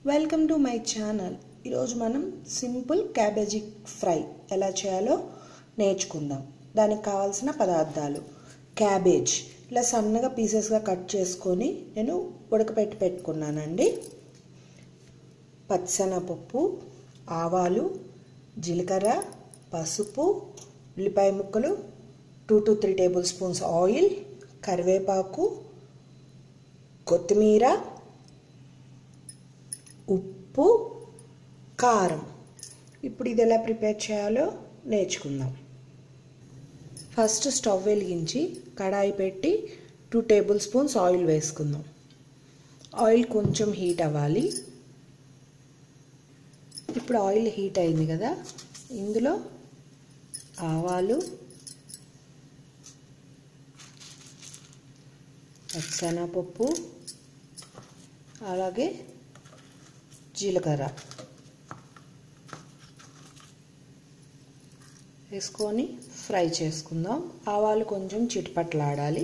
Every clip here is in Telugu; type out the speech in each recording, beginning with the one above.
వెల్కమ్ టు మై ఛానల్ ఈరోజు మనం సింపుల్ క్యాబేజీ ఫ్రై ఎలా చేయాలో నేర్చుకుందాం దానికి కావాల్సిన పదార్థాలు క్యాబేజ్ ఇలా సన్నగా పీసెస్గా కట్ చేసుకొని నేను ఉడకపెట్టి పెట్టుకున్నానండి పచ్చనపప్పు ఆవాలు జీలకర్ర పసుపు ఉల్లిపాయ ముక్కలు two to three tablespoons oil కరివేపాకు కొత్తిమీర ఉప్పు కారం ఇప్పుడు ఇది ఎలా ప్రిపేర్ చేయాలో నేర్చుకుందాం ఫస్ట్ స్టవ్ వెలిగించి కడాయి పెట్టి టూ టేబుల్ స్పూన్స్ ఆయిల్ వేసుకుందాం ఆయిల్ కొంచెం హీట్ అవ్వాలి ఇప్పుడు ఆయిల్ హీట్ అయింది కదా ఇందులో ఆవాలు పచ్చనపప్పు అలాగే జీలకర్ర వేసుకొని ఫ్రై చేసుకుందాం ఆవాలు కొంచెం చిటిపట్లాడాలి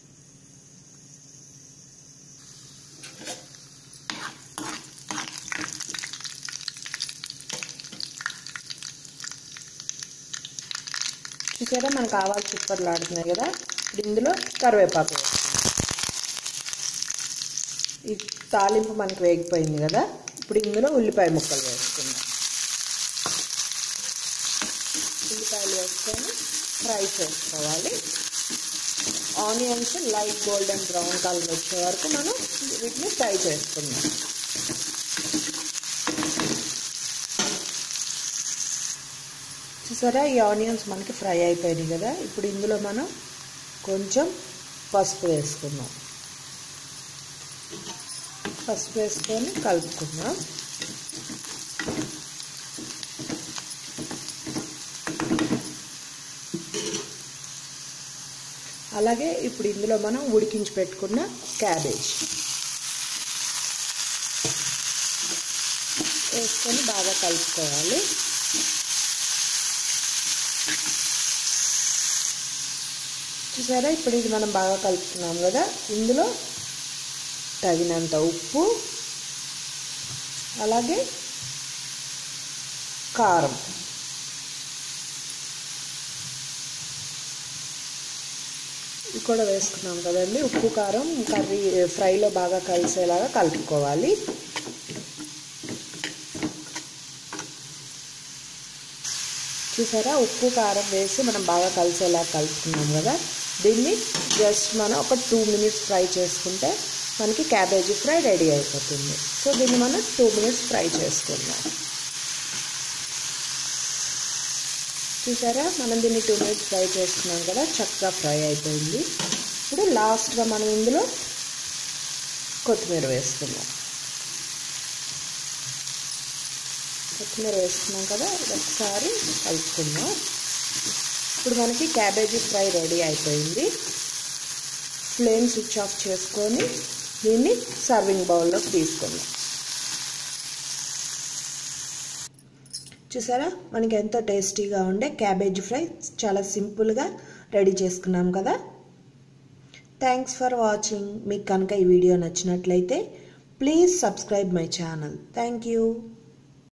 చూసారా మనకు ఆవాలు చిట్పట్లాడుతున్నాయి కదా ఇప్పుడు ఇందులో కరివేపాకు ఈ తాలింపు మనకు వేగిపోయింది కదా ఇప్పుడు ఇందులో ఉల్లిపాయ ముక్కలు వేసుకుందాం ఉల్లిపాయలు వేసుకొని ఫ్రై చేసుకోవాలి onions light golden brown colour వచ్చే వరకు మనం వీటిని ఫ్రై చేసుకుందాం చూసారా ఈ ఆనియన్స్ మనకి ఫ్రై అయిపోయినాయి కదా ఇప్పుడు ఇందులో మనం కొంచెం పసుపు వేసుకుందాం పసుపు వేసుకొని కలుపుకుందాం అలాగే ఇప్పుడు ఇందులో మనం ఉడికించి పెట్టుకున్న క్యాబేజ్ వేసుకొని బాగా కలుపుకోవాలి చూసారా ఇప్పుడు ఇది మనం బాగా కలుపుకున్నాం కదా ఇందులో తగినంత ఉప్పు అలాగే కారం ఇది కూడా వేసుకున్నాం కదండి ఉప్పు కారం కర్రీ ఫ్రైలో బాగా కలిసేలాగా కలుపుకోవాలి చూసారా ఉప్పు కారం వేసి మనం బాగా కలిసేలా కలుపుకున్నాం కదా దీన్ని జస్ట్ మనం ఒక టూ మినిట్స్ ఫ్రై చేసుకుంటే మనకి క్యాబేజీ ఫ్రై రెడీ అయిపోతుంది సో దీన్ని మనం టూ మినిట్స్ ఫ్రై చేసుకుందాం చూసారా మనం దీన్ని టూ మినిట్స్ ఫ్రై చేసుకున్నాం కదా చక్కగా ఫ్రై అయిపోయింది ఇప్పుడు లాస్ట్గా మనం ఇందులో కొత్తిమీర వేసుకుందాం కొత్తిమీర వేసుకున్నాం కదా ఒకసారి కలుపుకుందాం ఇప్పుడు మనకి క్యాబేజీ ఫ్రై రెడీ అయిపోయింది ఫ్లేమ్ స్విచ్ ఆఫ్ చేసుకొని దీన్ని సర్వింగ్ బౌల్లోకి తీసుకుందాం చూసారా మనకి ఎంతో టేస్టీగా ఉండే క్యాబేజీ ఫ్రై చాలా సింపుల్గా రెడీ చేసుకున్నాం కదా థ్యాంక్స్ ఫర్ వాచింగ్ మీకు కనుక ఈ వీడియో నచ్చినట్లయితే please subscribe my channel thank you